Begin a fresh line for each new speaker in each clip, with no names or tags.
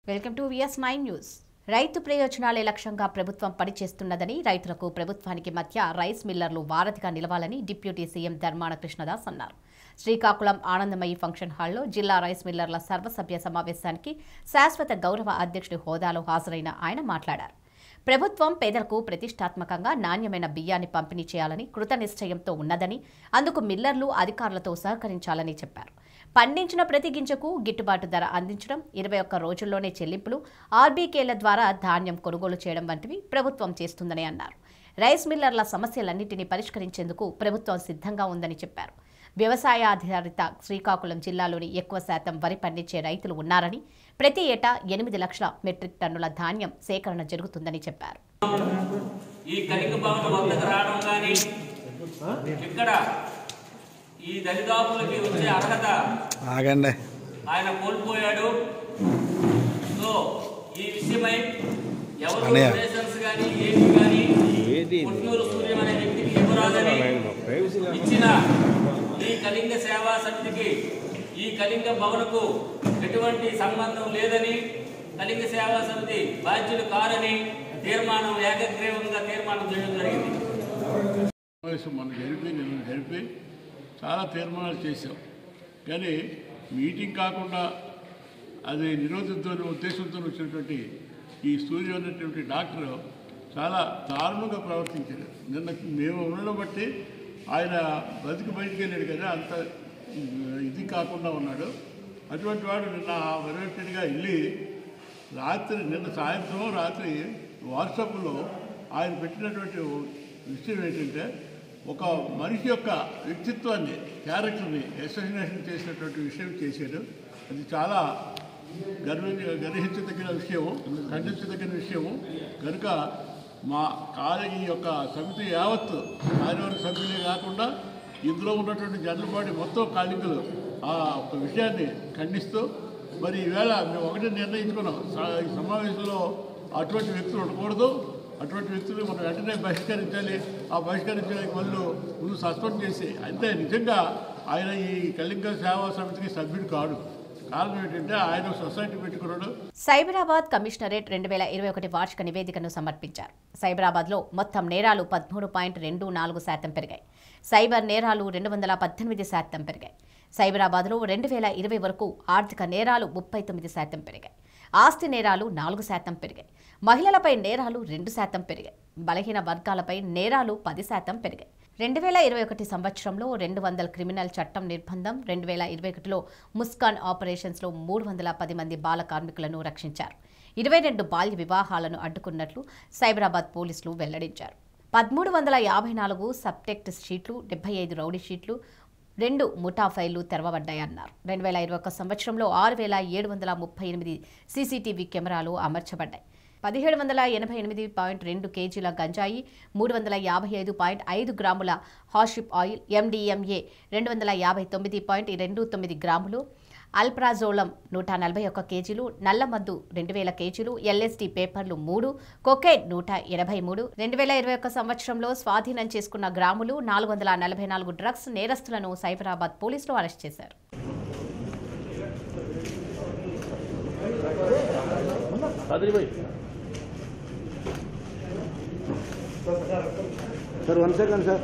Welcome to V S nine news రైతు ప్రయోజనాలే లక్ష్యంగా ప్రభుత్వం పనిచేస్తున్నదని రైతులకు ప్రభుత్వానికి మధ్య రైస్ మిల్లర్లు వారధిగా నిలవాలని డిప్యూటీ సీఎం ధర్మాన కృష్ణదాస్ అన్నారు శ్రీకాకుళం ఆనందమయి ఫంక్షన్ హాల్లో జిల్లా రైస్ మిల్లర్ల సర్వసభ్య సమావేశానికి శాశ్వత గౌరవ అధ్యక్షుడి హోదాలో హాజరైన ఆయన మాట్లాడారు ప్రభుత్వం పేదలకు ప్రతిష్టాత్మకంగా నాణ్యమైన బియ్యాన్ని పంపిణీ చేయాలని కృతనిశ్చయంతో ఉన్నదని అందుకు మిల్లర్లు అధికారులతో సహకరించాలని చెప్పారు పండించిన ప్రతి గింజకు గిట్టుబాటు ధర అందించడం ఇరవై ఒక్క రోజుల్లోనే చెల్లింపులు ఆర్బీకేల ద్వారా ధాన్యం కొనుగోలు చేయడం వంటివి ప్రభుత్వం చేస్తుందని అన్నారు రైస్ మిల్లర్ల సమస్యలన్నింటినీ పరిష్కరించేందుకు ప్రభుత్వం సిద్ధంగా ఉందని చెప్పారు వ్యవసాయ ఆధారిత శ్రీకాకుళం జిల్లాలోని ఎక్కువ శాతం వరి పండించే రైతులు ఉన్నారని ప్రతి ఏటా ఎనిమిది లక్షల మెట్రిక్ టన్నుల ధాన్యం సేకరణ జరుగుతుందని చెప్పారు
ఈ కళింగ భవన వద్దకు రావడం కానీ ఇక్కడ ఈ దరిదాపులకి వచ్చే అర్హత
ఆగండి
ఆయన కోల్పోయాడు సో ఈ విషయమై ఎవరు
అన్నయ్య.
రిలేషన్స్ కానీ ఏమి కానీ పుట్నూరు సూర్యం అనే వ్యక్తికి ఇవ్వరాదని ఇచ్చిన ఈ కళింగ సేవా సమితికి ఈ కళింగ భవనకు ఎటువంటి సంబంధం లేదని కళింగ సేవా సమితి బాధ్యులు కారని తీర్మానం ఏకగ్రీవంగా తీర్మానం చేయడం జరిగింది
సమావేశం మనం జరిపి నిన్న జరిపి చాలా తీర్మానాలు చేశాం కానీ మీటింగ్ కాకుండా అది నిరోధిద్దామనే ఉద్దేశంతో వచ్చినటువంటి ఈ సూర్య అనేటువంటి డాక్టర్ చాలా దారుణంగా ప్రవర్తించారు నిన్న మేము ఉండడం బట్టి ఆయన బతికి బయటికి వెళ్ళాడు కదా అంత ఇది కాకుండా ఉన్నాడు అటువంటి వాడు నిన్న వెరైటీగా వెళ్ళి రాత్రి నిన్న సాయంత్రం రాత్రి వాట్సాప్లో ఆయన పెట్టినటువంటి విషయం ఏంటంటే ఒక మనిషి యొక్క వ్యక్తిత్వాన్ని క్యారెక్టర్ని అసోసినేషన్ చేసినటువంటి విషయం చేశాడు అది చాలా గర్వ గర్హించదగిన విషయము ఖండించదగిన విషయము కనుక మా కాల ఈ యొక్క సమితి యావత్తు కార్యవర్గ సభ్యులే కాకుండా ఇందులో ఉన్నటువంటి జనరల్ బాడీ మొత్తం కాళికలు ఆ ఒక విషయాన్ని ఖండిస్తూ మరి ఈవేళ మేము ఒకటే నిర్ణయించుకున్నాం స- ఈ సమావేశంలో అటువంటి వ్యక్తులు ఉండకూడదు అటువంటి వ్యక్తులు మనం వెంటనే బహిష్కరించాలి ఆ బహిష్కరించడానికి వాళ్ళు ముందు సస్పెండ్ చేసి అంటే నిజంగా ఆయన ఈ కళింగ సేవా సమితికి సభ్యుడు కాడు కారణం ఏంటంటే ఆయన సొసైటీ పెట్టుకున్నాడు
సైబరాబాద్ కమిషనరేట్ రెండు వేల ఇరవై ఒకటి వార్షిక నివేదికను సమర్పించారు సైబరాబాద్లో మొత్తం నేరాలు పదమూడు పాయింట్ రెండు నాలుగు శాతం పెరిగాయి సైబర్ నేరాలు రెండు వందల పద్దెనిమిది శాతం పెరిగాయి సైబరాబాద్లో రెండు వేల ఇరవై వరకు ఆర్థిక నేరాలు ముప్పై తొమ్మిది శాతం పెరిగాయి ఆస్తి నేరాలు నాలుగు శాతం పెరిగాయి మహిళలపై నేరాలు రెండు శాతం పెరిగాయి బలహీన వర్గాలపై నేరాలు పది శాతం పెరిగాయి రెండు వేల ఇరవై ఒకటి సంవత్సరంలో రెండు వందల క్రిమినల్ చట్టం నిర్బంధం రెండు వేల ఇరవై ఒకటిలో ముస్కాన్ ఆపరేషన్స్లో మూడు వందల పది మంది బాల కార్మికులను రక్షించారు ఇరవై రెండు బాల్య వివాహాలను అడ్డుకున్నట్లు సైబరాబాద్ పోలీసులు వెల్లడించారు పదమూడు వందల యాభై నాలుగు సబ్టెక్ట్ షీట్లు డెబ్బై ఐదు రౌడీ షీట్లు రెండు ముఠా ఫైళ్లు తెరవబడ్డాయన్నారు రెండు వేల ఇరవై ఒక్క సంవత్సరంలో ఆరు వేల ఏడు వందల ముప్పై ఎనిమిది సీసీటీవీ కెమెరాలు అమర్చబడ్డాయి పదిహేడు వందల ఎనభై ఎనిమిది పాయింట్ రెండు కేజీల గంజాయి మూడు వందల యాభై ఐదు పాయింట్ ఐదు గ్రాముల హాషిప్ ఆయిల్ ఎండిఎంఏ రెండు వందల యాభై తొమ్మిది పాయింట్ రెండు తొమ్మిది గ్రాములు అల్ప్రాజోలం నూట నలభై ఒక్క కేజీలు నల్లమద్దు రెండు వేల కేజీలు ఎల్ఎస్డి పేపర్లు మూడు కొకైన్ నూట ఎనభై మూడు రెండు వేల ఇరవై ఒక్క సంవత్సరంలో స్వాధీనం చేసుకున్న గ్రాములు నాలుగు వందల నలభై నాలుగు డ్రగ్స్ నేరస్తులను సైబరాబాద్ పోలీసులు అరెస్ట్ చేశారు
sir one second sir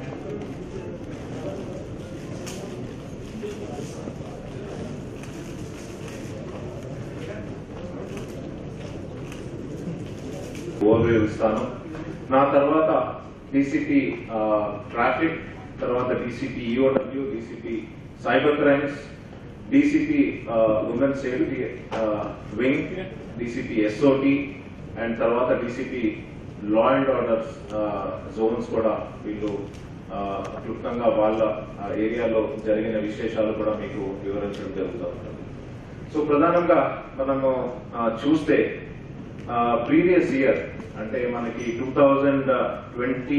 overview ఇస్తాను నా తర్వాత డీసీపీ ట్రాఫిక్ తర్వాత DCP EOW DCP cyber crimes DCP women safety wing DCP SOT and తర్వాత DCP law and order zones కూడా వీళ్ళు ఆ, క్లుప్తంగా వాళ్ళ ఆ, ఏరియాలో జరిగిన విశేషాలు కూడా మీకు వివరించడం జరుగుతూ ఉంటుంది సో ప్రధానంగా మనము ఆ, చూస్తే ప్రీవియస్ ఇయర్ అంటే మనకి టూ థౌజండ్ ట్వంటీ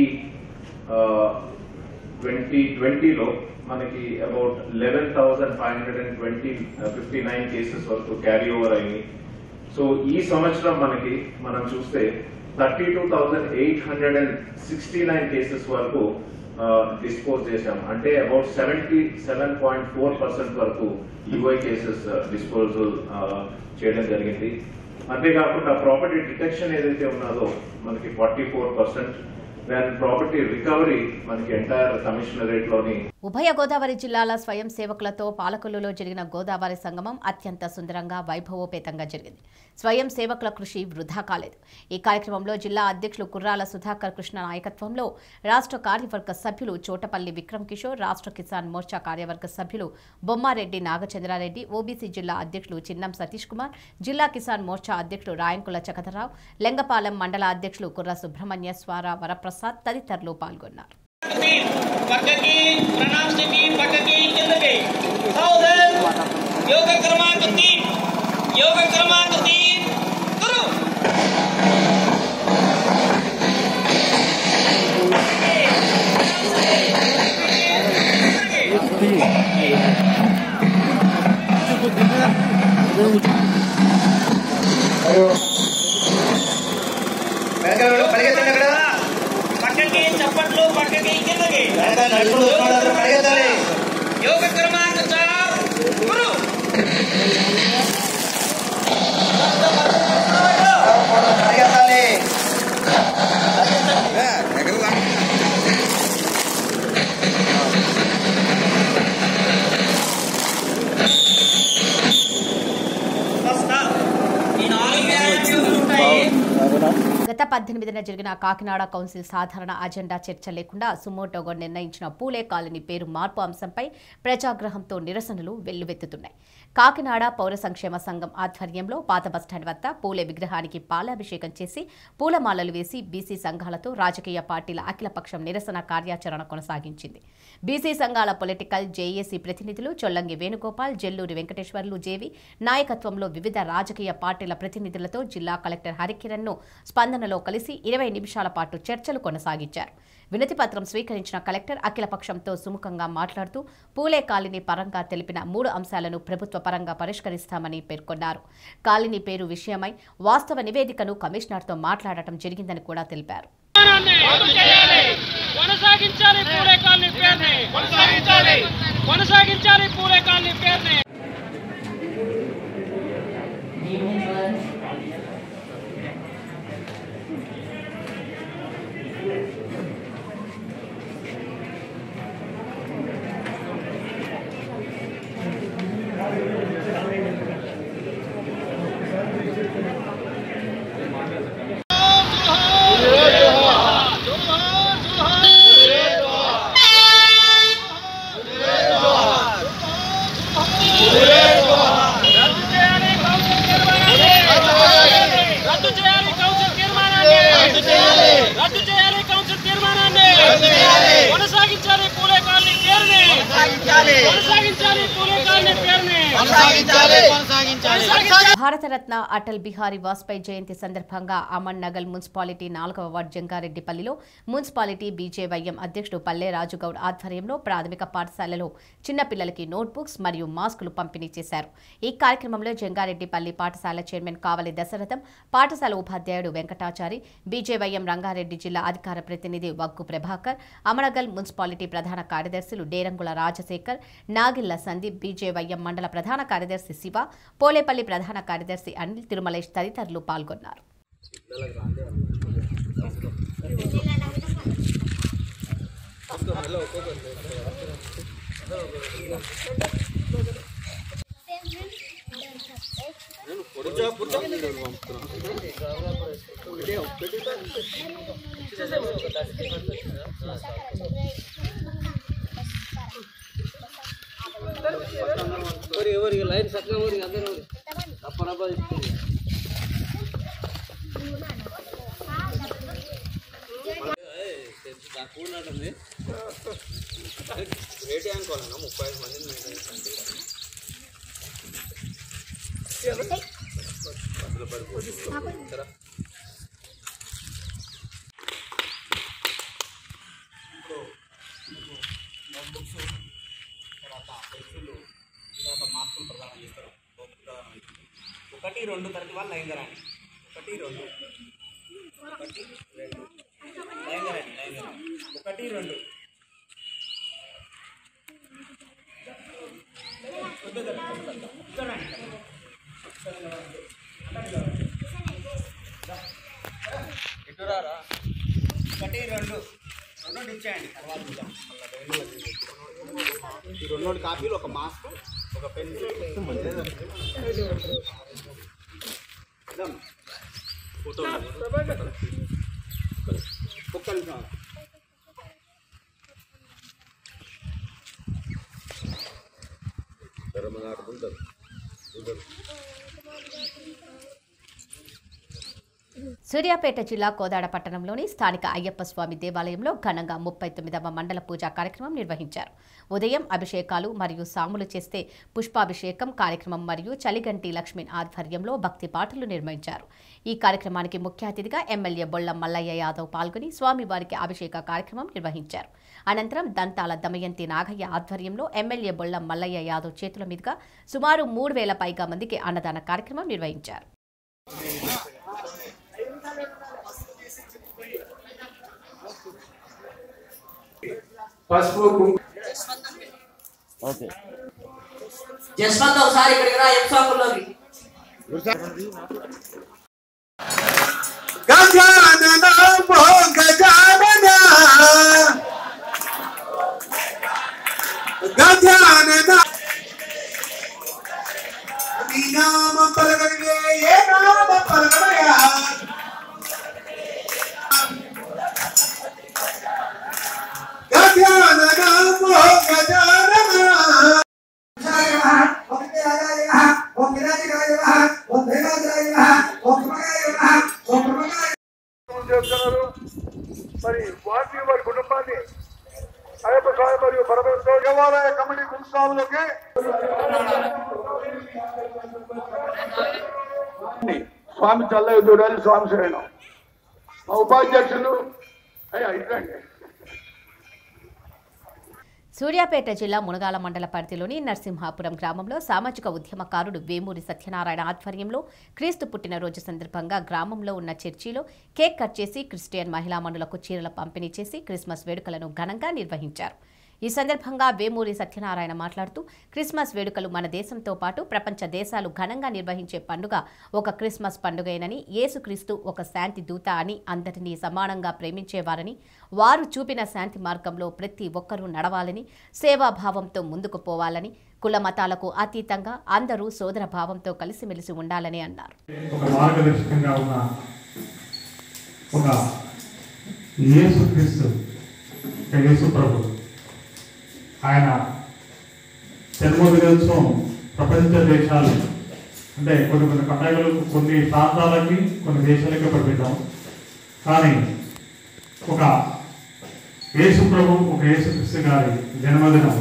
ట్వంటీ ట్వంటీలో మనకి about eleven thousand five hundred and twenty fifty nine cases వరకు క్యారీ ఓవర్ అయింది సో ఈ సంవత్సరం మనకి మనం చూస్తే thirty two thousand eight hundred and sixty nine cases వరకు డిస్పోజ్ చేశాం అంటే about seventy seven point four percent వరకు యూఐ కేసెస్ డిస్పోజల్ చేయడం జరిగింది అంతేకాకుండా ప్రాపర్టీ డిటెక్షన్ ఏదైతే ఉన్నదో మనకి ఫార్టీ ఫోర్ పర్సెంట్ దాని ప్రాపర్టీ రికవరీ మనకి ఎంటైర్ కమిషనరేట్ లోని
ఉభయ గోదావరి జిల్లాల స్వయం సేవకులతో పాలకొల్లులో జరిగిన గోదావరి సంగమం అత్యంత సుందరంగా వైభవోపేతంగా జరిగింది స్వయం సేవకుల కృషి వృధా కాలేదు ఈ కార్యక్రమంలో జిల్లా అధ్యక్షులు కుర్రాల సుధాకర్ కృష్ణ నాయకత్వంలో రాష్ట్ర కార్యవర్గ సభ్యులు చోటపల్లి విక్రమ్ కిషోర్ రాష్ట్ర కిసాన్ మోర్చా కార్యవర్గ సభ్యులు బొమ్మారెడ్డి నాగచంద్రారెడ్డి ఓబీసీ జిల్లా అధ్యక్షులు చిన్నం సతీష్ కుమార్ జిల్లా కిసాన్ మోర్చా అధ్యక్షులు రాయంకుల చకధరావు లెంగపాలెం మండల అధ్యక్షులు కుర్ర సుబ్రహ్మణ్య స్వార వరప్రసాద్ తదితరులు పాల్గొన్నారు
तीन पक्क की प्रणाम से तीन पक्क की गिंद के सावधान योग क्रमांक तीन योग क्रमांक तीन गुरु పక్కకి చప్పట్లు పక్కకి కిందకి యోగ క్రమాంక చార్ గురు వస్తా. ఈ నాలుగు వ్యాయామాలు ఉంటాయి
గత పద్దెనిమిదిన జరిగిన కాకినాడ కౌన్సిల్ సాధారణ అజెండా చర్చ లేకుండా సుమోటోగా నిర్ణయించిన పూలే కాలనీ పేరు మార్పు అంశంపై ప్రజాగ్రహంతో నిరసనలు వెల్లువెత్తుతున్నాయి కాకినాడ పౌర సంక్షేమ సంఘం ఆధ్వర్యంలో పాత బస్టాండ్ వద్ద పూలే విగ్రహానికి పాలాభిషేకం చేసి పూలమాలలు వేసి బీసీ సంఘాలతో రాజకీయ పార్టీల అఖిలపక్షం నిరసన కార్యాచరణ కొనసాగించింది బీసీ సంఘాల పొలిటికల్ జేఏసీ ప్రతినిధులు చొల్లంగి వేణుగోపాల్ జెల్లూరి వెంకటేశ్వర్లు జేవి నాయకత్వంలో వివిధ రాజకీయ పార్టీల ప్రతినిధులతో జిల్లా కలెక్టర్ హరికిరణ్ ను స్పందనలో కలిసి ఇరవై నిమిషాల పాటు చర్చలు కొనసాగించారు వినతి పత్రం స్వీకరించిన కలెక్టర్ అఖిలపక్షంతో సుముఖంగా మాట్లాడుతూ పూలే కాలనీ పరంగా తెలిపిన మూడు అంశాలను ప్రభుత్వ పరంగా పరిష్కరిస్తామని పేర్కొన్నారు కాలనీ పేరు విషయమై వాస్తవ నివేదికను కమిషనర్తో మాట్లాడటం జరిగిందని కూడా తెలిపారు
కొనసాగించాలి పూలే కాలనీ పేరుని కొనసాగించాలి కొనసాగించాలి పూలే కాలనీ పేరుని రద్దు చేయాలి కౌన్సిల్ తీర్మానాన్ని రద్దు చేయాలి కౌన్సిల్ తీర్మానాన్ని రద్దు చేయాలి రద్దు చేయాలి కౌన్సిల్ తీర్మానాన్ని కొనసాగించాలి పూలే కాలనీ పేరుని కొనసాగించాలి పూలే కాలనీ పేరుని
భారతరత్న అటల్ బిహారీ వాజ్పేయి జయంతి సందర్భంగా అమన్ నగల్ మున్సిపాలిటీ నాలుగవ వార్డు జంగారెడ్డిపల్లిలో మున్సిపాలిటీ బీజేవైఎం అధ్యక్షుడు పల్లె రాజుగౌడ్ ఆధ్వర్యంలో ప్రాథమిక పాఠశాలలో చిన్నపిల్లలకి నోట్బుక్స్ మరియు మాస్కులు పంపిణీ చేశారు ఈ కార్యక్రమంలో జంగారెడ్డిపల్లి పాఠశాల చైర్మన్ కావలి దశరథం పాఠశాల ఉపాధ్యాయుడు వెంకటాచారి బీజేవైఎం రంగారెడ్డి జిల్లా అధికార ప్రతినిధి వగ్గు ప్రభాకర్ అమనగల్ మున్సిపాలిటీ ప్రధాన కార్యదర్శులు డేరంగుల రాజశేఖర్ నాగిళ్ల సందీప్ బీజేవైఎం మండల ప్రధాన కార్యదర్శి శివ పోలేపల్లి ప్రధాన కార్యదర్శి అనిల్ తిరుమలేష్ తదితరులు పాల్గొన్నారు
ఒకటి రెండు తరగతి వాళ్ళు లైన్ రండి ఒకటి రెండు ఒకటి రెండు లైన్ రండి లైన్ రండి ఒకటి రెండు
ఒకటి రెండు రెండు ఇచ్చేయండి తర్వాత చూద్దాం.
ఈ రెండు రెండు కాపీలు ఒక మాస్క్ ఒక పెన్ ఫోటో ఒక్క నిమిషం
సూర్యాపేట జిల్లా కోదాడ పట్టణంలోని స్థానిక అయ్యప్ప స్వామి దేవాలయంలో ఘనంగా ముప్పై తొమ్మిదవ మండల పూజా కార్యక్రమం నిర్వహించారు ఉదయం అభిషేకాలు మరియు సాములు చేస్తే పుష్పాభిషేకం కార్యక్రమం మరియు చలిగంటి లక్ష్మణ్ ఆధ్వర్యంలో భక్తి పాటలు నిర్వహించారు ఈ కార్యక్రమానికి ముఖ్య అతిథిగా ఎమ్మెల్యే బొల్లం మల్లయ్య యాదవ్ పాల్గొని స్వామివారికి అభిషేక కార్యక్రమం నిర్వహించారు అనంతరం దంతాల దమయంతి నాగయ్య ఆధ్వర్యంలో ఎమ్మెల్యే బొల్లం మల్లయ్య యాదవ్ చేతుల మీదుగా సుమారు మూడు వేల పైగా మందికి అన్నదాన కార్యక్రమం నిర్వహించారు
జస్వంత్ ఒకసారి ఇక్కడికి రా ఎఫ్ సాంగుల్లోకి
గజానన భో గజానన గజానన నీ నామ పలకరిగే ఏ నామ పలకరయా గజానన భో గజానన
చేస్తున్నారు మరి వారిని వారి కుటుంబాన్ని అయ్యప్ప స్వామి మరియు పరమేశ్వర దేవాలయ కమిటీ గురుస్వాములకి స్వామి చల్లగా చూడాలి స్వామి శరణం మా ఉపాధ్యక్షులు అయ్యా ఇట్లండి
సూర్యాపేట జిల్లా మునగాల మండల పరిధిలోని నరసింహాపురం గ్రామంలో సామాజిక ఉద్యమకారుడు వేమూరి సత్యనారాయణ ఆధ్వర్యంలో క్రీస్తు పుట్టినరోజు సందర్భంగా గ్రామంలో ఉన్న చర్చిలో కేక్ కట్ చేసి క్రిస్టియన్ మహిళా మనులకు చీరల పంపిణీ చేసి క్రిస్మస్ వేడుకలను ఘనంగా నిర్వహించారు ఈ సందర్భంగా వేమూరి సత్యనారాయణ మాట్లాడుతూ క్రిస్మస్ వేడుకలు మన దేశంతో పాటు ప్రపంచ దేశాలు ఘనంగా నిర్వహించే పండుగ ఒక క్రిస్మస్ పండుగేనని యేసుక్రీస్తు ఒక శాంతి దూత అని అందరినీ సమానంగా ప్రేమించేవారని వారు చూపిన శాంతి మార్గంలో ప్రతి ఒక్కరూ నడవాలని సేవాభావంతో ముందుకు పోవాలని కుల మతాలకు అతీతంగా అందరూ సోదర భావంతో కలిసిమెలిసి ఉండాలని అన్నారు
ఒక మార్గదర్శకంగా ఉన్న ఒక యేసుక్రీస్తు ఒక యేసు ప్రభు ఆయన జన్మదినోత్సవం ప్రపంచ దేశాలు అంటే కొన్ని కొన్ని పండుగలు కొన్ని ప్రాంతాలకి కొన్ని దేశాలకి పరిమితం కానీ ఒక యేసు ప్రభు ఒక యేసుక్రీస్తు గారి జన్మదినం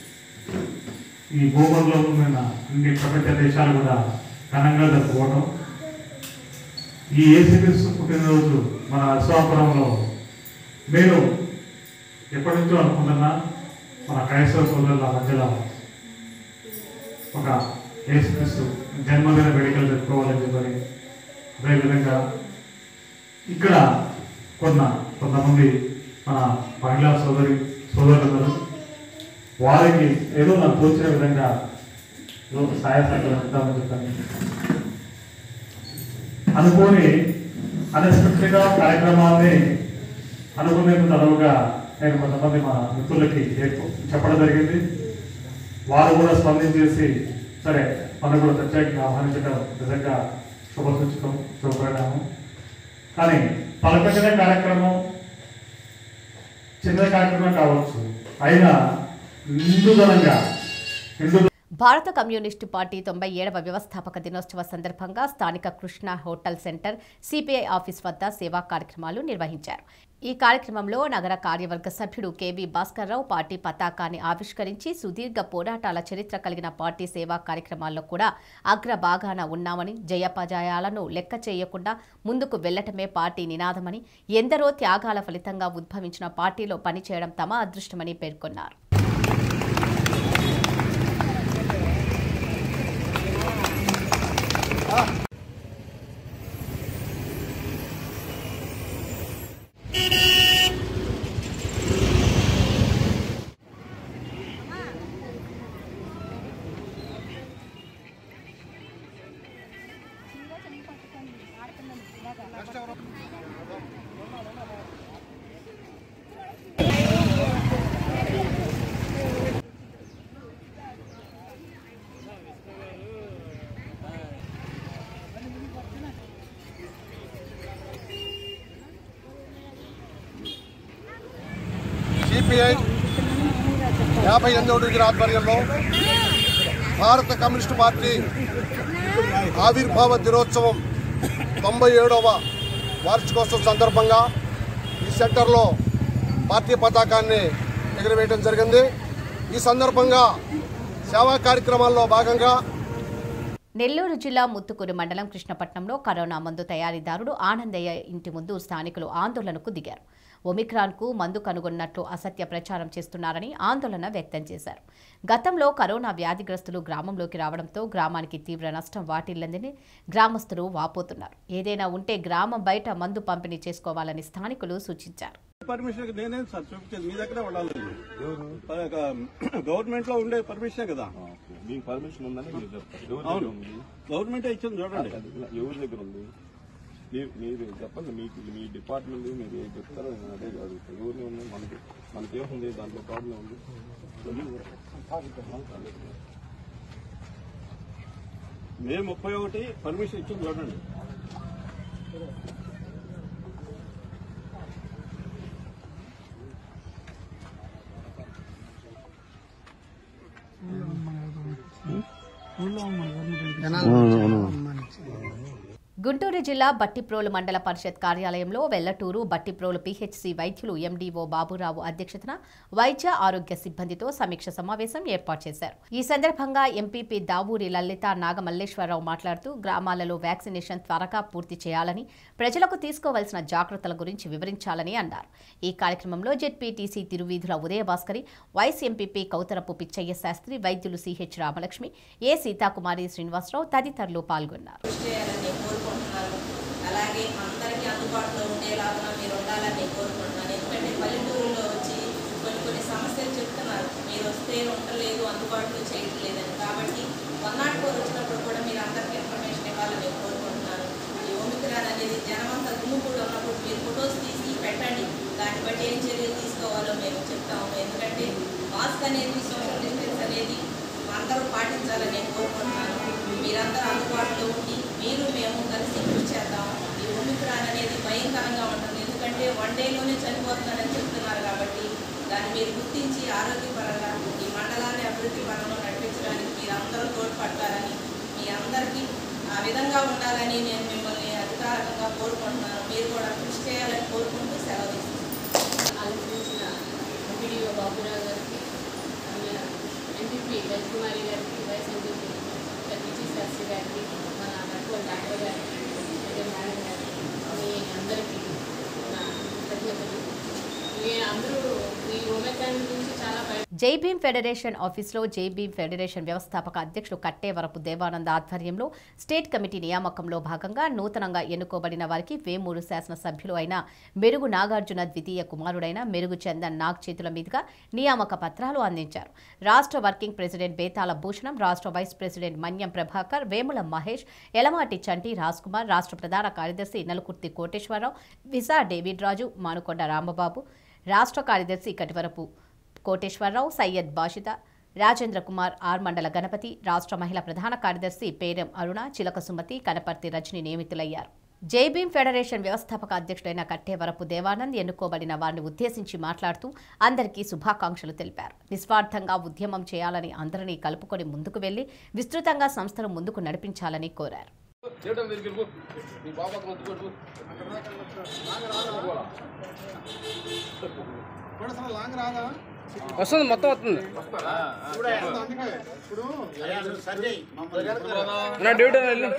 ఈ భూమంలో ఉన్న అన్ని ప్రపంచ దేశాలు కూడా ఘనంగా జరుపుకోవడం ఈ యేసుక్రీస్తు పుట్టినరోజు మన అశ్వాపురంలో నేను ఎప్పటి నుంచో అనుకుంటున్నా మన క్రైస్తవ సోదరుల మధ్యలో ఒక యేసుక్రీస్తు జన్మదిన వేడుకలు జరుపుకోవాలని చెప్పని అదేవిధంగా ఇక్కడ కొన్న కొంతమంది మన మహిళా సోదరి సోదరులందరూ వారికి ఏదో నాకు తోచిన విధంగా ఏదో సహాయ సహకారం ఇద్దామని చెప్పని అనుకోని అన్ఎక్స్పెక్టెడ్గా కార్యక్రమాన్ని అనుకునేందుకు తలవుగా నేను కొంతమంది మా మిత్రులకి చెప్ప- చెప్పడం జరిగింది వారు కూడా స్పందించేసి సరే మనం కూడా ప్రత్యేకంగా ఆహ్వానించడం నిజంగా శుభసూచకం శుభపరిణామం కానీ తలపెట్టిన కార్యక్రమం చిన్న కార్యక్రమం కావచ్చు అయినా నిండుదనంగా నిండు
భారత కమ్యూనిస్టు పార్టీ తొంభై ఏడవ వ్యవస్థాపక దినోత్సవ సందర్భంగా స్థానిక Krishna hotel centre CPI office వద్ద సేవా కార్యక్రమాలు నిర్వహించారు ఈ కార్యక్రమంలో నగర కార్యవర్గ సభ్యుడు కెవి భాస్కర్రావు పార్టీ పతాకాన్ని ఆవిష్కరించి సుదీర్ఘ పోరాటాల చరిత్ర కలిగిన పార్టీ సేవా కార్యక్రమాల్లో కూడా అగ్రభాగాన ఉన్నామని జయపజయాలను లెక్క చేయకుండా ముందుకు వెళ్లటమే పార్టీ నినాదమని ఎందరో త్యాగాల ఫలితంగా ఉద్భవించిన పార్టీలో పనిచేయడం తమ అదృష్టమని పేర్కొన్నారు
సిపిఐ యాభై ఎనిమిదవ డివిజన్ ఆధ్వర్యంలో భారత కమ్యూనిస్టు పార్టీ ఆవిర్భావ దినోత్సవం తొంభై ఏడవ వార్షికోత్సవం సందర్భంగా ఈ సెంటర్లో పార్టీ పతాకాన్ని ఎగురవేయడం జరిగింది ఈ సందర్భంగా సేవా కార్యక్రమాల్లో భాగంగా
నెల్లూరు జిల్లా ముత్తుకూరు మండలం కృష్ణపట్నంలో కరోనా మందు తయారీదారుడు ఆనందయ్య ఇంటి ముందు స్థానికులు ఆందోళనకు దిగారు ఒమిక్రాన్కు మందు కనుగొన్నట్లు అసత్య ప్రచారం చేస్తున్నారని ఆందోళన వ్యక్తం చేశారు గతంలో కరోనా వ్యాధిగ్రస్తులు గ్రామంలోకి రావడంతో గ్రామానికి తీవ్ర నష్టం వాటిల్లందని గ్రామస్తులు వాపోతున్నారు ఏదైనా ఉంటే గ్రామం బయట మందు పంపిణీ చేసుకోవాలని స్థానికులు సూచించారు
పర్మిషన్ నేనే సార్ చూపించేది మీ దగ్గర ఉండాలి గవర్నమెంట్ లో ఉండే పర్మిషన్ కదా
మీకు పర్మిషన్ ఉందని మీరు చెప్తారు ఎవరి దగ్గర
అవును
ఉంది
గవర్నమెంట్ ఇచ్చింది చూడండి
ఎవరి దగ్గర ఉంది మీ- మీరు చెప్పండి మీకు మీ డిపార్ట్మెంట్ మీరు ఏం చెప్తారో నేను అదే అడుగుతాను ఎవరిని ఉంది మనకి మనకేముంది దాంట్లో ప్రాబ్లం ఉంది
మే ముప్పై ఒకటి పర్మిషన్ ఇచ్చింది చూడండి
గుంటూరు జిల్లా బట్టిప్రోలు మండల పరిషత్ కార్యాలయంలో వెల్లటూరు బట్టిప్రోలు పిహెచ్సి వైద్యులు ఎండీఓ బాబురావు అధ్యక్షతన వైద్య ఆరోగ్య సిబ్బందితో సమీక్ష సమావేశం ఏర్పాటు చేశారు ఈ సందర్భంగా ఎంపీపీ దావూరి లలిత నాగమల్లేశ్వరరావు మాట్లాడుతూ గ్రామాలలో వ్యాక్సినేషన్ త్వరగా పూర్తి చేయాలని ప్రజలకు తీసుకోవాల్సిన జాగ్రత్తల గురించి వివరించాలని అన్నారు ఈ కార్యక్రమంలో ZPTC Tiruveedhula Udayabhaskari vice MPP Kautharapu Pichaiah Sastry వైద్యులు సిహెచ్ రామలక్ష్మి ఏ సీతాకుమారి శ్రీనివాసరావు తదితరులు పాల్గొన్నారు
చేయాలని కోరుకుంటున్నాను అలాగే అందరికీ అందుబాటులో ఉండేలాగా మీరు ఉండాలని కోరుకుంటున్నాను ఎందుకంటే పల్లెటూరులో వచ్చి కొన్ని కొన్ని సమస్యలు చెప్తున్నారు మీరు వస్తే ఉండలేదు అందుబాటులో చేయట్లేదని కాబట్టి వన్ నాట్ ఫోర్ వచ్చినప్పుడు కూడా మీరు అందరికీ ఇన్ఫర్మేషన్ ఇవ్వాలని కోరుకుంటున్నాను ఈ ఓమిక్రాన్ అనేది జనమంతా గుమ్ముకూడి ఉన్నప్పుడు మీరు ఫొటోస్ తీసి పెట్టండి దాన్ని బట్టి ఏం చర్యలు తీసుకోవాలో మేము చెప్తాము ఎందుకంటే మాస్క్ అనేది సోషల్ డిస్టెన్స్ అనేది అందరూ పాటించాలని నేను కోరుకుంటున్నాను మీరందరూ అందుబాటులో ఉండి మీరు మేము కలిసి కృషి చేద్దాం ఈ ఒమిక్రాన్ అనేది భయంకరంగా ఉంటుంది ఎందుకంటే వన్ డేలోనే చనిపోతున్నారని చెప్తున్నారు కాబట్టి దాన్ని మీరు గుర్తించి ఆరోగ్యపరంగా ఈ మండలాన్ని అభివృద్ధి పరంలో నడిపించడానికి మీరు అందరూ తోడ్పడతారని మీ అందరికీ ఆ విధంగా ఉండాలని నేను మిమ్మల్ని అధికారికంగా కోరుకుంటున్నాను మీరు కూడా కృషి చేయాలని కోరుకుంటూ సెలవు తీసుకుంటున్నాను
ఆలోచించిన ఎంపీడీఓ బాబురావు గారికి ఎంపీపీ రవికుమారి గారికి వైస్ ఎంపీపీ పిచి శాస్త్రి గారికి మన నటువల్ డాక్టర్ గారికి అలాగే మేడం గారికి మీ అందరికీ నా కృతజ్ఞతలు మీ అందరూ ఈ ఒమెకాన్ గురించి చాలా బయట
జై భీమ్ ఫెడరేషన్ ఆఫీసులో జై భీమ్ ఫెడరేషన్ వ్యవస్థాపక అధ్యక్షుడు కట్టేవరపు దేవానంద ఆధ్వర్యంలో స్టేట్ కమిటీ నియామకంలో భాగంగా నూతనంగా ఎన్నుకోబడిన వారికి వేమూరు శాసనసభ్యులు అయిన మెరుగు నాగార్జున ద్వితీయ కుమారుడైన మెరుగు చందన్ నాగ్ చేతుల మీదుగా నియామక పత్రాలు అందించారు రాష్ట్ర వర్కింగ్ ప్రెసిడెంట్ బేతాల భూషణం రాష్ట్ర వైస్ ప్రెసిడెంట్ మన్యం ప్రభాకర్ వేముల మహేష్ ఎలమాటి చంటి రాజ్ కుమార్ రాష్ట్ర ప్రధాన కార్యదర్శి నలుకుర్తి కోటేశ్వరరావు విసా డేవిడ్ రాజు మానుకొండ రాంబాబు రాష్ట్ర కార్యదర్శి కటివరపు కోటేశ్వరరావు సయ్యద్ బాషిత రాజేంద్ర కుమార్ ఆర్ మండల గణపతి రాష్ట్ర మహిళా ప్రధాన కార్యదర్శి పేరం అరుణ చిలక సుమతి కనపర్తి రజని నియమితులయ్యారు జై భీమ్ ఫెడరేషన్ వ్యవస్థాపక అధ్యక్షుడైన కట్టేవరపు దేవానంద్ ఎన్నుకోబడిన వారిని ఉద్దేశించి మాట్లాడుతూ అందరికీ శుభాకాంక్షలు తెలిపారు నిస్వార్థంగా ఉద్యమం చేయాలని అందరినీ కలుపుకొని ముందుకు వెళ్లి విస్తృతంగా సంస్థను ముందుకు నడిపించాలని కోరారు
వస్తుంది మొత్తం వస్తుంది నా డ్యూటీ వెళ్ళు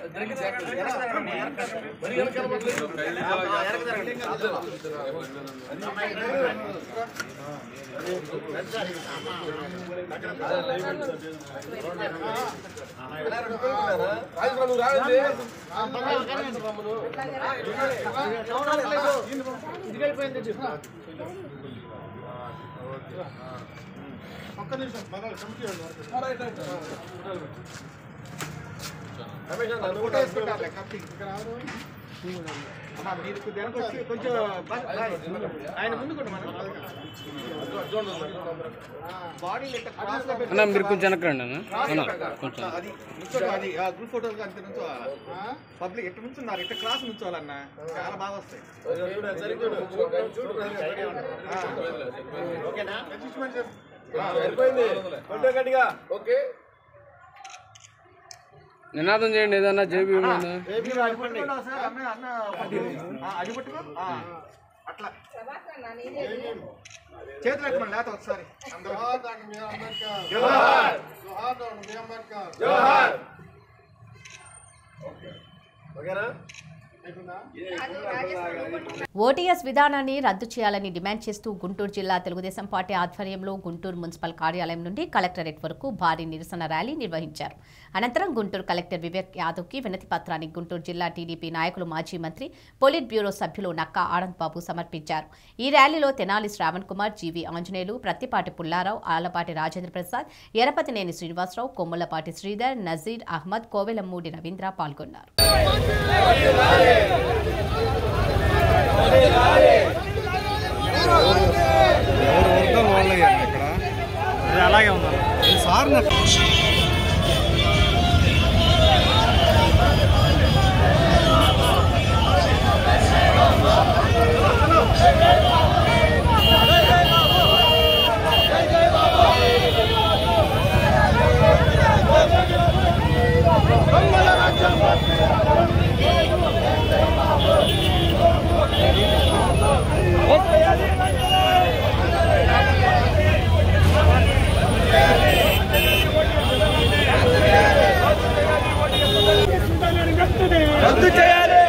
ఒక్క నిమిషం మన కమిటీ ఫోటో వేసుకుంటారులే కమిటీ ఇక్కడ రాదు
అమ్మా మీరు వెనక వచ్చి కొంచెం బా- బాయ్. ఆయన ముందుకోండి మనం బాడీ లెక్క క్రాస్ లో పెట్టి
అన్న మీరు కొంచెం వెనక్కండి అన్న
క్రాస్
అన్న
లో పెట్టాలి.
కొంచెం
అది నుంచోండి అది ఆ గ్రూప్ ఫోటోలు అంతే నుంచో పబ్లిక్ ఎట్లా నుంచున్నారు ఇట్లా క్రాస్ నుంచోవాలన్న చాలా బాగా వస్తాయి ఆ. ఓకేనా
సరిపోయింది కొంచెం గట్టిగా ఓకే
నినాదం చేయండి ఏదన్నా జేబీ
అన్న, మీరు అది పట్టుకోండి ఒకసారి. అన్న, అన్న, ఆ, అది పట్టుకో ఆ, అట్లా చేతులు ఎట్టమని లేత ఒకసారి అందరూ. జోహార్.
జోహార్ ఓకేనా
ఓటీఎస్ విధానాన్ని రద్దు చేయాలని డిమాండ్ చేస్తూ గుంటూరు జిల్లా తెలుగుదేశం పార్టీ ఆధ్వర్యంలో గుంటూరు మున్సిపల్ కార్యాలయం నుండి కలెక్టరేట్ వరకు భారీ నిరసన ర్యాలీ నిర్వహించారు అనంతరం గుంటూరు కలెక్టర్ వివేక్ యాదవ్కి వినతి పత్రాన్ని గుంటూరు జిల్లా టీడీపీ నాయకులు మాజీ మంత్రి పొలిట్ బ్యూరో సభ్యులు నక్కా ఆనంద్ బాబు సమర్పించారు ఈ ర్యాలీలో తెనాలి శ్రావణ్ కుమార్ జీవి ఆంజనేయులు ప్రత్తిపాటి పుల్లారావు ఆలపాటి రాజేంద్ర ప్రసాద్ ఎరపతినేని శ్రీనివాసరావు కొమ్ములపాటి శ్రీధర్ నజీర్ అహ్మద్ కోవెలమూడి రవీంద్ర పాల్గొన్నారు
అలాగే ఉన్నారు సార్
రద్దు చేయాలి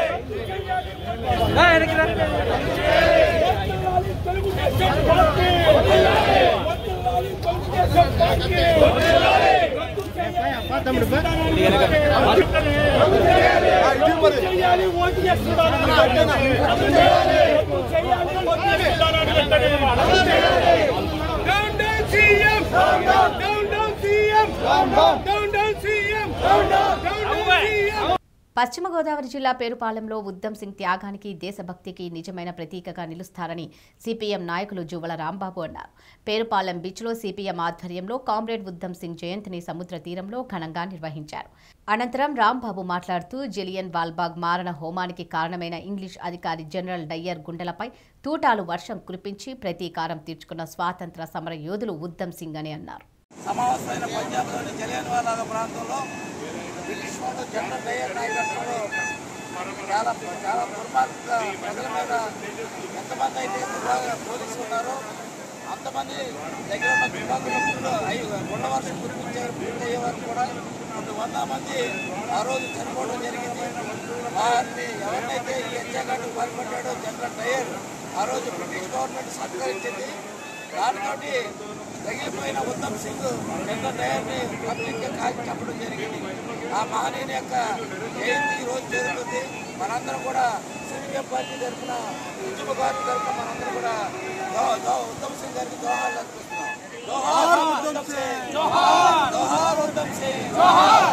Down, down, CM! Down, down, down, down, CM! Down, down, down, down, CM! Down, down, down, down, CM!
పశ్చిమ గోదావరి జిల్లా పేరుపాలెంలో ఉద్దమ్ సింగ్ త్యాగానికి దేశభక్తికి నిజమైన ప్రతీకగా నిలుస్తారని సిపిఎం నాయకులు జువల రాంబాబు అన్నారు పేరుపాలెం బీచ్లో సిపిఎం ఆధ్వర్యంలో కామ్రేడ్ ఉద్దమ్ సింగ్ జయంతిని సముద్ర తీరంలో ఘనంగా నిర్వహించారు అనంతరం రాంబాబు మాట్లాడుతూ జలియన్ వాల్బాగ్ మారణ హోమానికి కారణమైన ఇంగ్లీష్ అధికారి జనరల్ డయ్యర్ గుండెలపై తూటాలు వర్షం కురిపించి ప్రతీకారం తీర్చుకున్న స్వాతంత్ర సమర యోధులు ఉద్దమ్ సింగ్ అని అన్నారు
సమావేశమైన పంజాబ్లోని జలియన్వాలా ప్రాంతంలో బ్రిటిష్ వాళ్ళు జనరల్ డయర్ నాయకత్వంలో చాలా చాలా దుర్మార్గంగా ప్రజల మీద ఎంతమంది అయితే దుర్మార్గ పోలీసులు ఉన్నారో అంతమంది దగ్గర ఉన్న దుర్మార్గులు అయి గుండ వర్షం కురిపించారు పూర్తయ్యే వరకు కూడా కొన్ని వంద మంది ఆ రోజు చనిపోవడం జరిగింది వారిని ఎవరినైతే ఈ హత్యాకాండకు పాల్పడ్డాడో జనరల్ డయర్ ఆ రోజు బ్రిటిష్ గవర్నమెంట్ సత్కరించింది దానితోటి తగిలిపోయిన ఉత్తమ్ సింగ్ పెద్ద డయర్ని పబ్లిక్గా కాల్చి చెప్పడం జరిగింది ఆ మహనీయుని యొక్క జయంతి ఈ రోజు జరుగుతుంది మనందరం కూడా సిపిఎం పార్టీ తరఫున ఉద్యమకారుల తరఫున మనందరం కూడా దో- దో- ఉత్తమ్ సింగ్ గారికి దోహాలు అర్పిస్తున్నాం జోహార్ ఉత్తమ్ సింగ్ జోహార్ జోహార్ ఉత్తమ్ సింగ్ జోహార్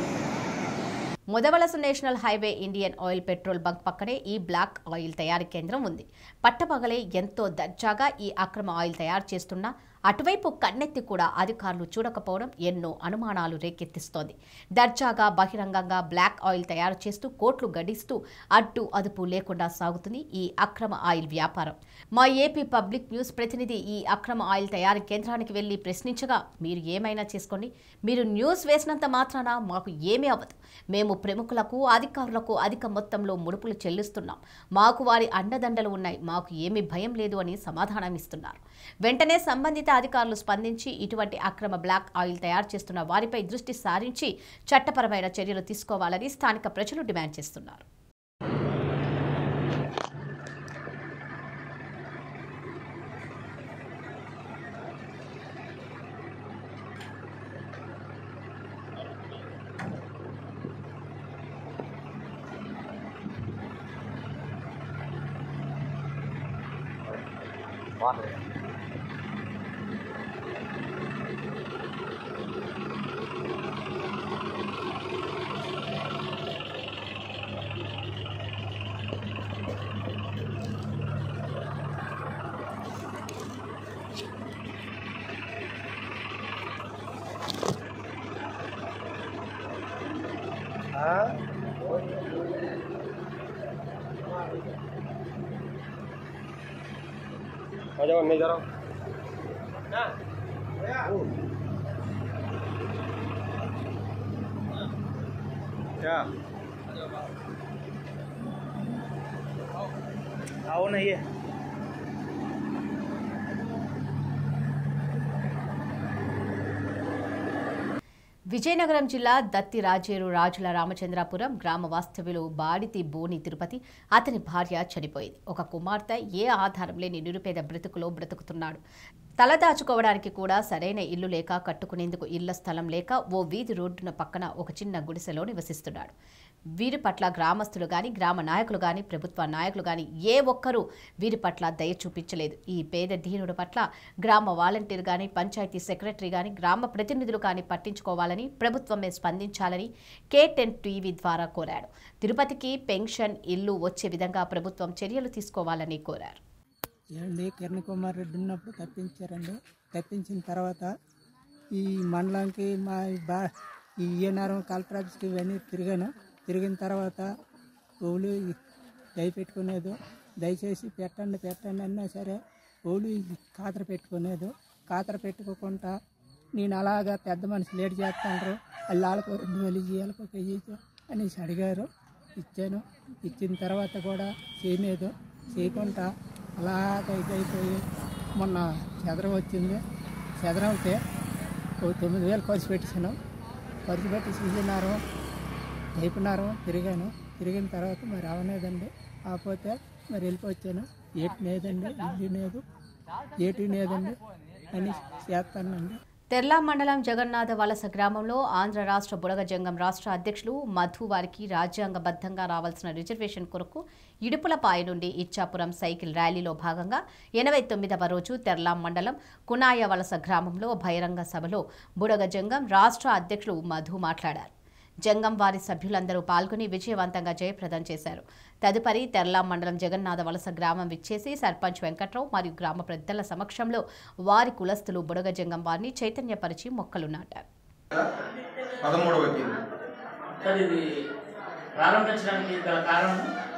Mudavalasa national highway Indian Oil petrol bunk పక్కనే ఈ బ్లాక్ ఆయిల్ తయారీ కేంద్రం ఉంది పట్టపగలే ఎంతో దర్జాగా ఈ అక్రమ ఆయిల్ తయారు చేస్తున్నా అటువైపు కన్నెత్తి కూడా అధికారులు చూడకపోవడం ఎన్నో అనుమానాలు రేకెత్తిస్తోంది దర్జాగా బహిరంగంగా బ్లాక్ ఆయిల్ తయారు చేస్తూ కోట్లు గడిస్తూ అడ్డు అదుపు లేకుండా సాగుతుంది ఈ అక్రమ ఆయిల్ వ్యాపారం మా ఏపీ పబ్లిక్ న్యూస్ ప్రతినిధి ఈ అక్రమ ఆయిల్ తయారీ కేంద్రానికి వెళ్లి ప్రశ్నించగా మీరు ఏమైనా చేసుకోండి మీరు న్యూస్ వేసినంత మాత్రాన మాకు ఏమీ అవ్వదు మేము ప్రముఖులకు అధికారులకు అధిక మొత్తంలో ముడుపులు చెల్లిస్తున్నాం మాకు వారి అండదండలు ఉన్నాయి మాకు ఏమీ భయం లేదు అని సమాధానం ఇస్తున్నారు వెంటనే సంబంధిత అధికారులు స్పందించి ఇటువంటి అక్రమ బ్లాక్ ఆయిల్ తయారు చేస్తున్న వారిపై దృష్టి సారించి చట్టపరమైన చర్యలు తీసుకోవాలని స్థానిక ప్రజలు డిమాండ్ చేస్తున్నారు
आओ नहीं है
విజయనగరం జిల్లా దత్తి రాజేరు రాజుల రామచంద్రాపురం గ్రామ వాస్తవ్యులు బాడితి బోని తిరుపతి అతని భార్య చనిపోయింది ఒక కుమార్తె ఏ ఆధారం లేని నిరుపేద బ్రతుకులో బ్రతుకుతున్నాడు తలదాచుకోవడానికి కూడా సరైన ఇల్లు లేక కట్టుకునేందుకు ఇళ్ల స్థలం లేక ఓ వీధి రోడ్డున పక్కన ఒక చిన్న గుడిసెలో నివసిస్తున్నాడు వీరి పట్ల గ్రామస్తులు గాని గ్రామ నాయకులు గాని ప్రభుత్వ నాయకులు గాని ఏ ఒక్కరూ వీరి పట్ల దయ చూపించలేదు ఈ పేద దీనుడి పట్ల గ్రామ వాలంటీర్ గాని పంచాయతీ సెక్రటరీ గాని గ్రామ ప్రతినిధులు గాని పట్టించుకోవాలని ప్రభుత్వమే స్పందించాలని కే టెన్ టీవీ ద్వారా కోరాడు తిరుపతికి పెన్షన్ ఇల్లు వచ్చే విధంగా ప్రభుత్వం చర్యలు తీసుకోవాలని కోరారు
ఏమండి కిరణ్ కుమార్ రెడ్డి ఉన్నప్పుడు తప్పించారండి తప్పించిన తర్వాత ఈ మండలానికి మా బా ఈ ఈఎన్ఆర్ఎం కలెక్టర్ ఆఫీస్కి ఇవన్నీ తిరిగాను తిరిగిన తర్వాత ఓళ్ళు దయ పెట్టుకునేది దయచేసి పెట్టండి పెట్టండి అన్నా సరే ఓళ్ళు కాతర పెట్టుకునేది కాతర పెట్టుకోకుండా నేను అలాగా పెద్ద మనిషి లేట్ చేస్తాను వాళ్ళు వాళ్ళకు రెండు వేలు ఇచ్చి వాళ్ళకు ఒక వెయ్యి ఇచ్చి అనేసి అడిగారు ఇచ్చాను ఇచ్చిన తర్వాత కూడా చేయలేదు చేయకుండా అలాగ ఇదైపోయి మొన్న చదరం వచ్చింది చదరం అయితే ఓ తొమ్మిది వేలు ఖర్చు పెట్టేసాను ఖర్చు పెట్టి సీజన్నారు అయిపోయినారు తిరిగాను తిరిగిన తర్వాత మరి అవనేదండి కాకపోతే మరి వెళ్ళిపోవచ్చాను ఏటి లేదండి ఇల్లు లేదు ఏటి లేదండి అని చేస్తానండి
తెర్లా మండలం జగన్నాథ వలస గ్రామంలో ఆంధ్ర రాష్ట్ర బుడగ జంగం రాష్ట్ర అధ్యక్షులు మధు వారికి రాజ్యాంగబద్ధంగా రావాల్సిన రిజర్వేషన్ కొరకు ఇడుపులపాయ నుండి ఇచ్చాపురం సైకిల్ ర్యాలీలో భాగంగా ఎనభై తొమ్మిదవ రోజు తెర్లాం మండలం కునాయ వలస గ్రామంలో బహిరంగ సభలో బుడగ జంగం రాష్ట్ర అధ్యక్షులు మధు మాట్లాడారు జంగం వారి సభ్యులందరూ పాల్గొని విజయవంతంగా జయప్రదం చేశారు తదుపరి తెర్లాం మండలం జగన్నాథ వలస గ్రామం విచ్చేసి సర్పంచ్ వెంకట్రావు మరియు గ్రామ పెద్దల సమక్షంలో వారి కులస్తులు బుడగ జంగం వారిని చైతన్యపరిచి మొక్కలు నాటారు
పదమూడవ తేదీ
సార్ ఇది ప్రారంభించడానికి గల కారణం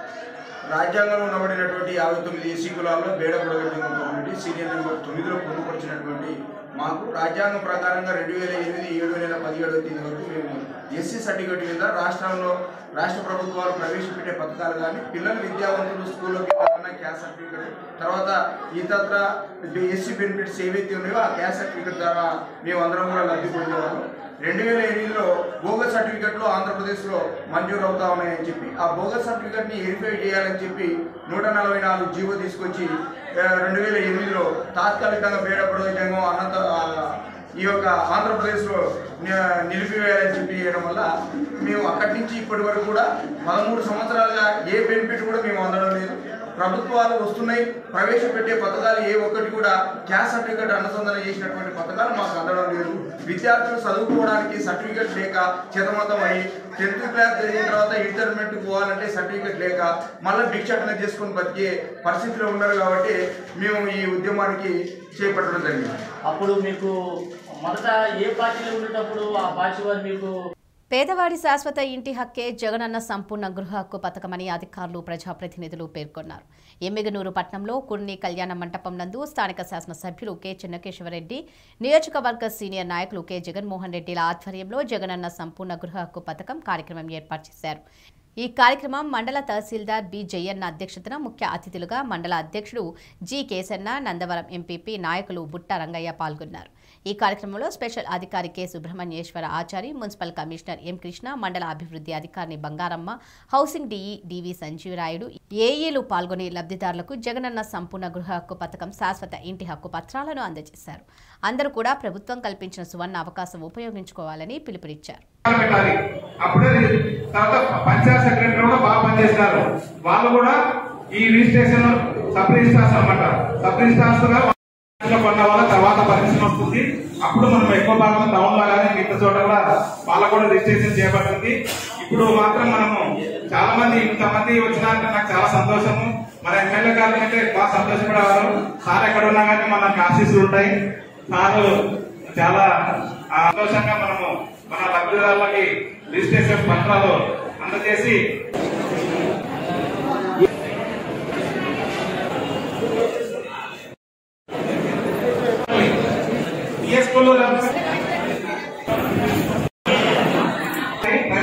రాజ్యాంగంలో ఉండబడినటువంటి యాభై తొమ్మిది ఎస్సీ కులాల్లో బేడ బుడగట్టి సీనియర్ నెంబర్ తొమ్మిదిలో పొందుపరిచినటువంటి మాకు రాజ్యాంగం ప్రకారంగా రెండు వేల ఎనిమిది ఏడు నెల పదిహేడవ తేదీ వరకు మేము ఎస్సీ సర్టిఫికేట్ కింద రాష్ట్రంలో రాష్ట్ర ప్రభుత్వాలు ప్రవేశపెట్టే పథకాలు కానీ పిల్లలు విద్యావంతులు స్కూల్లోకి వెళ్ళాలన్న క్యాస్ట్ సర్టిఫికేట్ తర్వాత ఇతర ఎస్సీ బెనిఫిట్స్ ఏవైతే ఉన్నాయో ఆ క్యాస్ట్ సర్టిఫికేట్ ద్వారా మేము అందరం కూడా లబ్ధి పొందేవాళ్ళం రెండు వేల ఎనిమిదిలో బోగస్ సర్టిఫికెట్లు ఆంధ్రప్రదేశ్లో మంజూరు అవుతా ఉన్నాయని చెప్పి ఆ బోగస్ సర్టిఫికెట్ని వెరిఫై చేయాలని చెప్పి నూట నలభై నాలుగు జీవో తీసుకొచ్చి రెండు వేల ఎనిమిదిలో తాత్కాలికంగా బేడ ప్రయోజనం అనంత ఆ, ఈ యొక్క ఆంధ్రప్రదేశ్లో ని- నిలిపివేయాలని చెప్పి చేయడం వల్ల మేము అక్కడి నుంచి ఇప్పటి వరకు కూడా పదమూడు సంవత్సరాలుగా ఏ బెనిఫిట్ కూడా మేము అందడం లేదు ప్రభుత్వాలు వస్తున్నాయి ప్రవేశపెట్టే పథకాలు ఏ ఒక్కటి కూడా క్యాస్ట్ సర్టిఫికేట్ అనుసంధానం చేసినటువంటి పథకాలు మాకు అందడం లేదు విద్యార్థులు చదువుకోవడానికి సర్టిఫికేట్ లేక చేతమతం అయ్యి టెన్త్ క్లాస్ జరిగిన తర్వాత ఇంటర్మీడియట్ పోవాలంటే సర్టిఫికేట్ లేక మళ్ళీ భిక్షాటన చేసుకొని బతికే పరిస్థితిలో ఉన్నారు కాబట్టి మేము ఈ ఉద్యమానికి చేపట్టడం జరిగింది
అప్పుడు మీకు మొదట ఏ పార్టీలో ఉండేటప్పుడు ఆ పార్టీ వారు మీకు
పేదవాడి శాశ్వత ఇంటి హక్కే జగనన్న సంపూర్ణ గృహ హక్కు పథకమని అధికారులు ప్రజాప్రతినిధులు పేర్కొన్నారు ఎమ్మిగనూరు పట్నంలో కుర్ని కళ్యాణ మంటపం నందు స్థానిక శాసనసభ్యులు కె చెన్నకేశ్వరరెడ్డి నియోజకవర్గ సీనియర్ నాయకులు కె జగన్మోహన్ రెడ్డిల ఆధ్వర్యంలో జగనన్న సంపూర్ణ గృహ హక్కు పథకం కార్యక్రమం ఏర్పాటు చేశారు ఈ కార్యక్రమం మండల తహసీల్దార్ బి జయన్న అధ్యక్షతన ముఖ్య అతిథులుగా మండల అధ్యక్షుడు జి కేసన్న నందవరం ఎంపీపీ నాయకులు బుట్ట రంగయ్య పాల్గొన్నారు ఈ కార్యక్రమంలో స్పెషల్ అధికారి K Subrahmanyeswara Achari municipal commissioner M Krishna మండల అభివృద్ధి అధికారిని Bangaramma housing DE DV Sanjeevarayudu ఏఈలు పాల్గొని లబ్ధిదారులకు జగనన్న సంపూర్ణ గృహ హక్కు పథకం శాశ్వత ఇంటి హక్కు పత్రాలను అందజేశారు అందరూ కూడా ప్రభుత్వం కల్పించిన సువర్ణ అవకాశం ఉపయోగించుకోవాలని పిలుపునిచ్చారు
పెట్టాలి అప్పుడే తర్వాత పంచాయత్ సెక్రటరీ కూడా బాగా పనిచేస్తారు వాళ్ళు కూడా ఈ రిజిస్ట్రేషన్ సబ్ రిజిస్ట్రార్స్ అనమాట సబ్ రిజిస్ట్రార్స్ గా కొన్న వాళ్ళ తర్వాత పర్మిషన్ వస్తుంది అప్పుడు మనం ఎక్కువ భాగం టౌన్ లో కానీ మిగతా చోట కూడా వాళ్ళకు కూడా రిజిస్ట్రేషన్ చేయబడుతుంది ఇప్పుడు మాత్రం మనము చాలా మంది ఇంతమంది వచ్చినాక నాకు చాలా సంతోషము మన ఎమ్మెల్యే గారు అయితే బాగా సంతోషపడేవారు సార్ ఎక్కడ ఉన్నా కానీ మనకు ఆశీస్సులు ఉంటాయి సారు చాలా సంతోషంగా మనము మన లబ్ధిదారులకి రిజిస్ట్రేషన్ పత్రాలు అందజేసి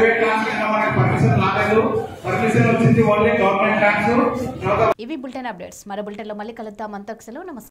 ప్రైవేట్ ల్యాండ్స్ కింద మనకి పర్మిషన్ రాలేదు పర్మిషన్ వచ్చింది ఓన్లీ గవర్నమెంట్ ల్యాండ్స్ తర్వాత
ఇవి బులెటిన్ అప్డేట్స్ మరో బులెటిన్లో మళ్ళీ కలుద్దాం అంతకు సెలవు నమస్కారం